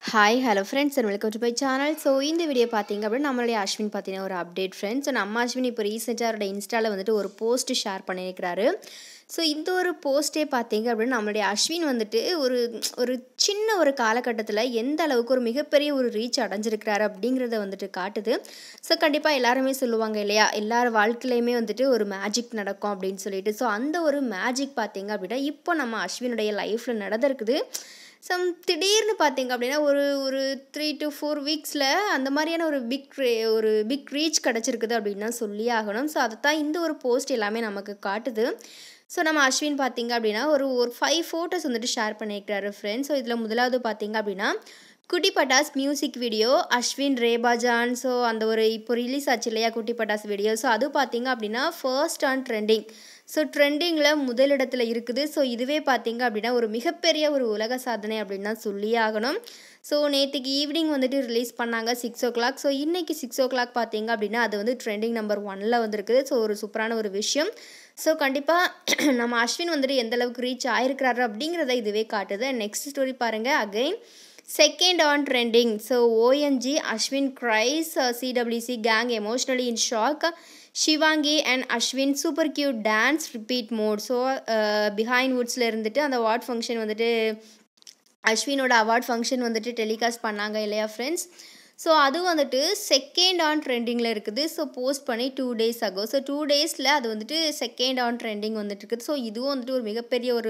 hi hello friends and welcome to my channel so இந்த video பார்த்தீங்க அப்படின்னா நம்மளுடைய அஸ்வின் பார்த்தீங்கன்னா ஒரு அப்டேட் ஃப்ரெண்ட்ஸ் ஸோ நம்ம அஸ்வின் இப்போ ரீசெண்டாக அவரோட இன்ஸ்டாவில் வந்துட்டு ஒரு போஸ்ட் ஷேர் பண்ணியிருக்கிறாரு ஸோ இந்த ஒரு போஸ்ட்டே பார்த்தீங்க அப்படின்னா நம்மளுடைய அஸ்வின் வந்துட்டு ஒரு ஒரு சின்ன ஒரு காலகட்டத்தில் எந்த அளவுக்கு ஒரு மிகப்பெரிய ஒரு ரீச் அடைஞ்சிருக்கிறாரு அப்படிங்கிறத வந்துட்டு காட்டுது ஸோ கண்டிப்பாக எல்லாருமே சொல்லுவாங்க இல்லையா எல்லார் வாழ்க்கையிலையுமே வந்துட்டு ஒரு மேஜிக் நடக்கும் அப்படின்னு சொல்லிட்டு ஸோ அந்த ஒரு மேஜிக் பார்த்தீங்க அப்படின்னா இப்போ நம்ம அஸ்வினுடைய லைஃப்பில் நடந்திருக்குது சம் திடீர்னு பார்த்தீங்க அப்படின்னா ஒரு ஒரு த்ரீ டு ஃபோர் வீக்ஸில் அந்த மாதிரியான ஒரு பிக் ஒரு பிக் ரீச் கிடச்சிருக்குது அப்படின்னு தான் சொல்லி ஆகணும் ஸோ அதை தான் இந்த ஒரு போஸ்ட் எல்லாமே நமக்கு காட்டுது ஸோ நம்ம அஸ்வின் பார்த்தீங்க அப்படின்னா ஒரு ஒரு ஃபைவ் ஃபோட்டோஸ் வந்துட்டு ஷேர் பண்ணியிருக்கிறாரு ஃப்ரெண்ட்ஸ் ஸோ இதில் முதலாவது பார்த்தீங்க அப்படின்னா Kutti Pattas music video Ashwin Reba John so அந்த ஒரு இப்போ ரிலீஸ் ஆச்சு இல்லையா குட்டி பட்டாஸ் வீடியோ ஸோ அது பார்த்தீங்க அப்படின்னா ஃபர்ஸ்ட் ஆன் ட்ரெண்டிங் ஸோ ட்ரெண்டிங்கில் முதலிடத்தில் இருக்குது ஸோ இதுவே பார்த்தீங்க அப்படின்னா ஒரு மிகப்பெரிய ஒரு உலக சாதனை அப்படின்னு தான் சொல்லியே ஆகணும் ஸோ நேற்றுக்கு ஈவினிங் வந்துட்டு ரிலீஸ் பண்ணாங்க சிக்ஸ் ஓ கிளாக் ஸோ இன்றைக்கி சிக்ஸ் ஓ கிளாக் பார்த்தீங்க அப்படின்னா அது வந்து ட்ரெண்டிங் நம்பர் ஒனில் வந்திருக்குது ஸோ ஒரு சூப்பரான ஒரு விஷயம் ஸோ கண்டிப்பாக நம்ம அஸ்வின் வந்துட்டு எந்த அளவுக்கு ரீச் ஆயிருக்கிறாரு அப்படிங்கிறத இதுவே காட்டுது நெக்ஸ்ட் ஸ்டோரி பாருங்கள் again second on trending so OMG Ashwin cries CWC gang emotionally in shock Shivangi and Ashwin super cute dance repeat mode so behind வுட்ஸில் இருந்துட்டு அந்த அவார்ட் ஃபங்க்ஷன் வந்துட்டு அஸ்வினோட அவார்ட் ஃபங்க்ஷன் வந்துட்டு டெலிகாஸ்ட் பண்ணாங்க இல்லையா ஃப்ரெண்ட்ஸ் ஸோ அது வந்துட்டு செகண்ட் ஆன் ட்ரெண்டிங்கில் இருக்குது ஸோ போஸ்ட் பண்ணி டூ டேஸ் ஆகும் ஸோ டூ டேஸில் அது வந்துட்டு செகண்ட் ஆன் ட்ரெண்டிங் வந்துட்டு இருக்குது ஸோ இதுவும் வந்துட்டு ஒரு மிகப்பெரிய ஒரு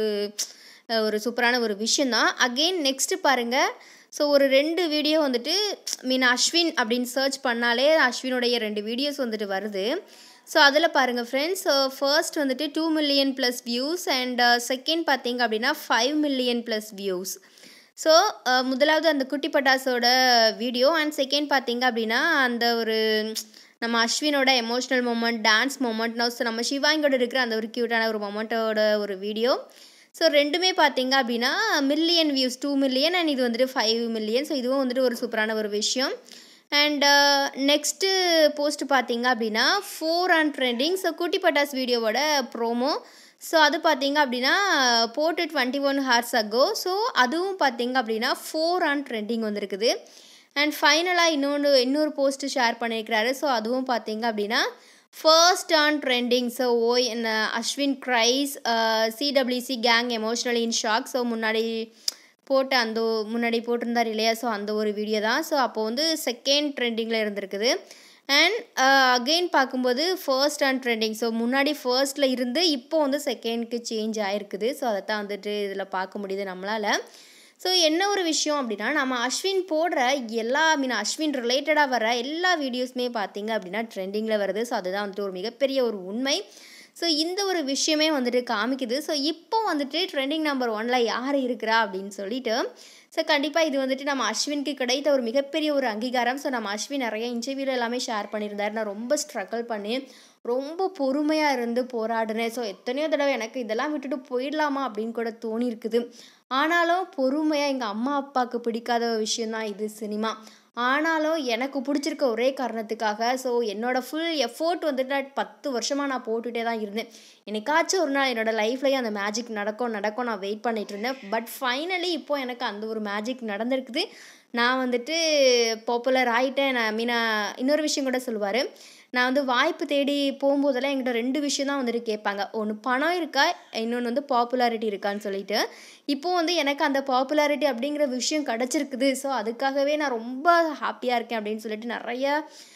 ஒரு சூப்பரான ஒரு விஷயம் தான் அகெயின் நெக்ஸ்ட்டு பாருங்கள் ஸோ ஒரு ரெண்டு வீடியோ வந்துட்டு மீன் அஸ்வின் அப்படின்னு சர்ச் பண்ணாலே அஸ்வினுடைய ரெண்டு வீடியோஸ் வந்துட்டு வருது ஸோ அதில் பாருங்கள் ஃப்ரெண்ட்ஸ் ஸோ ஃபர்ஸ்ட் வந்துட்டு two million plus views and second பார்த்தீங்க அப்படின்னா five million plus views so முதலாவது அந்த குட்டி பட்டாஸோட வீடியோ அண்ட் செகண்ட் பார்த்தீங்க அப்படின்னா அந்த ஒரு நம்ம அஸ்வினோட emotional moment dance moment so நம்ம சிவாங்கியோட இருக்கிற அந்த ஒரு க்யூட்டான ஒரு மொமெண்ட்டோட ஒரு வீடியோ ஸோ ரெண்டுமே பார்த்தீங்க அப்படின்னா million views two million and இது வந்துட்டு ஃபைவ் மில்லியன் ஸோ இதுவும் வந்துட்டு ஒரு சூப்பரான ஒரு விஷயம் அண்ட் நெக்ஸ்ட்டு போஸ்ட் பார்த்தீங்க அப்படின்னா ஃபோர் ஆன் ட்ரெண்டிங் ஸோ குட்டி பட்டாஸ் வீடியோவோட ப்ரோமோ ஸோ அது பார்த்தீங்க அப்படின்னா போட்டு twenty one hours ago so அதுவும் பார்த்தீங்க அப்படின்னா ஃபோர் ஆன் ட்ரெண்டிங் வந்திருக்குது அண்ட் ஃபைனலாக இன்னொன்று இன்னொரு போஸ்ட்டு ஷேர் பண்ணியிருக்கிறாரு ஸோ அதுவும் பார்த்தீங்க அப்படின்னா ஃபர்ஸ்ட் ஆன் ட்ரெண்டிங் ஸோ ஓ என்ன Ashwin cries CWC gang emotionally in shock so முன்னாடி போட்ட அந்த முன்னாடி போட்டிருந்தார் இல்லையா ஸோ அந்த ஒரு வீடியோ தான் ஸோ அப்போ வந்து செகண்ட் ட்ரெண்டிங்கில் இருந்திருக்குது அண்ட் அகெயின் பார்க்கும்போது ஃபர்ஸ்ட் அண்ட் ட்ரெண்டிங் ஸோ முன்னாடி ஃபர்ஸ்ட்டில் இருந்து இப்போ வந்து செகண்ட்க்கு சேஞ்ச் ஆகிருக்குது ஸோ அதை தான் வந்துட்டு இதில் பார்க்க முடியுது நம்மளால் ஸோ என்ன ஒரு விஷயம் அப்படின்னா நம்ம அஸ்வின் போடுற எல்லா மீன் அஸ்வின் ரிலேட்டடாக வர எல்லா வீடியோஸுமே பார்த்தீங்க அப்படின்னா ட்ரெண்டிங்கில் வருது ஸோ அதுதான் வந்துட்டு ஒரு மிகப்பெரிய ஒரு உண்மை ஸோ இந்த ஒரு விஷயமே வந்துட்டு காமிக்குது ஸோ இப்போ வந்துட்டு ட்ரெண்டிங் நம்பர் ஒனில் யார் இருக்கிறா அப்படின்னு சொல்லிட்டு ஸோ கண்டிப்பாக இது வந்துட்டு நம்ம அஸ்வினுக்கு கிடைத்த ஒரு மிகப்பெரிய ஒரு அங்கீகாரம் ஸோ நம்ம அஸ்வின் நிறைய இன்டர்வியூவில் எல்லாமே ஷேர் பண்ணியிருந்தார் நான் ரொம்ப ஸ்ட்ரகிள் பண்ணி ரொம்ப பொறுமையாக இருந்து போராடினேன் ஸோ எத்தனையோ தடவை எனக்கு இதெல்லாம் விட்டுட்டு போயிடலாமா அப்படின்னு கூட தோணி இருக்குது ஆனாலும் பொறுமையாக எங்கள் அம்மா அப்பாவுக்கு பிடிக்காத விஷயந்தான் இது சினிமா ஆனாலும் எனக்கு பிடிச்சிருக்க ஒரே காரணத்துக்காக ஸோ என்னோடய ஃபுல் எஃபோர்ட் வந்துட்டு நான் பத்து வருஷமாக நான் போட்டுகிட்டே தான் இருந்தேன் என்னைக்காச்சும் ஒரு நாள் என்னோடய லைஃப்லேயே அந்த மேஜிக் நடக்கும் நடக்கும் நான் வெயிட் பண்ணிகிட்டு இருந்தேன் பட் ஃபைனலி இப்போ எனக்கு அந்த ஒரு மேஜிக் நடந்திருக்குது நான் வந்துட்டு பாப்புலர் ஆகிட்டேன் நான் மீனா இன்னொரு விஷயம் கூட சொல்லுவார் நான் வந்து வாய்ப்பு தேடி போகும்போதெல்லாம் என்கிட்ட ரெண்டு விஷயம் தான் வந்துட்டு கேட்பாங்க ஒன்று பணம் இருக்கா இன்னொன்று வந்து பாப்புலாரிட்டி இருக்கான்னு சொல்லிட்டு இப்போது வந்து எனக்கு அந்த பாப்புலாரிட்டி அப்படிங்கிற விஷயம் கிடச்சிருக்குது ஸோ அதுக்காகவே நான் ரொம்ப ஹாப்பியாக இருக்கேன் அப்படின்னு சொல்லிட்டு நிறைய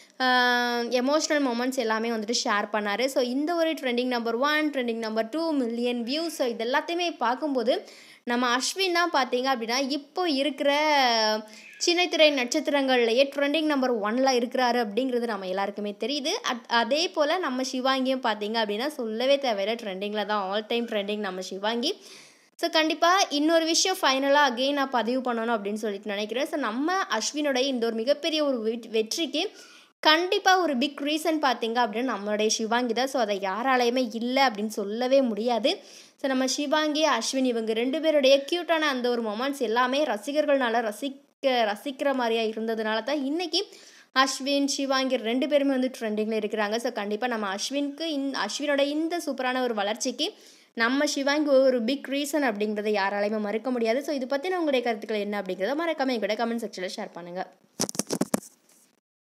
எமோஷ்னல் மூமெண்ட்ஸ் எல்லாமே வந்துட்டு ஷேர் பண்ணார் ஸோ இந்த ஒரு trending number one trending number two million views so இது எல்லாத்தையுமே பார்க்கும்போது நம்ம அஸ்வின் தான் பார்த்தீங்க அப்படின்னா இப்போ இருக்கிற சின்னத்திரை நட்சத்திரங்கள்லையே ட்ரெண்டிங் நம்பர் ஒனில் இருக்கிறாரு அப்படிங்கிறது நம்ம எல்லாருக்குமே தெரியுது அட் அதே போல் நம்ம சிவாங்கியும் பார்த்தீங்க அப்படின்னா சொல்லவே தேவையில்ல ட்ரெண்டிங்கில் தான் ஆல் டைம் ட்ரெண்டிங் நம்ம சிவாங்கி ஸோ கண்டிப்பாக இன்னொரு விஷயம் ஃபைனலாக அகெயின் நான் பதிவு பண்ணணும் அப்படின்னு சொல்லிட்டு நினைக்கிறேன் ஸோ நம்ம அஸ்வினுடைய இந்த ஒரு மிகப்பெரிய ஒரு வெற்றிக்கு கண்டிப்பாக ஒரு பிக் ரீசன் பார்த்தீங்க அப்படின்னா நம்மளுடைய சிவாங்கி தான் ஸோ அதை யாராலையுமே இல்லை அப்படின்னு சொல்லவே முடியாது ஸோ நம்ம சிவாங்கி அஸ்வின் இவங்க ரெண்டு பேருடைய க்யூட்டான அந்த ஒரு மொமெண்ட்ஸ் எல்லாமே ரசிகர்கள்னால ரசிக்க ரசிக்கிற மாதிரியா இருந்ததுனால தான் இன்றைக்கி அஸ்வின் சிவாங்கி ரெண்டு பேருமே வந்து ட்ரெண்டிங்கில் இருக்கிறாங்க ஸோ கண்டிப்பாக நம்ம அஸ்வினுக்கு இந் அஸ்வினோட இந்த சூப்பரான ஒரு வளர்ச்சிக்கு நம்ம சிவாங்கி ஒரு பிக் ரீசன் அப்படிங்கிறத யாராலையுமே மறுக்க முடியாது ஸோ இது பற்றின உங்களுடைய கருத்துக்கள் என்ன அப்படிங்கிறத மறக்காம என் கூட கமெண்ட் செக்ஷனில் ஷேர் பண்ணுங்கள்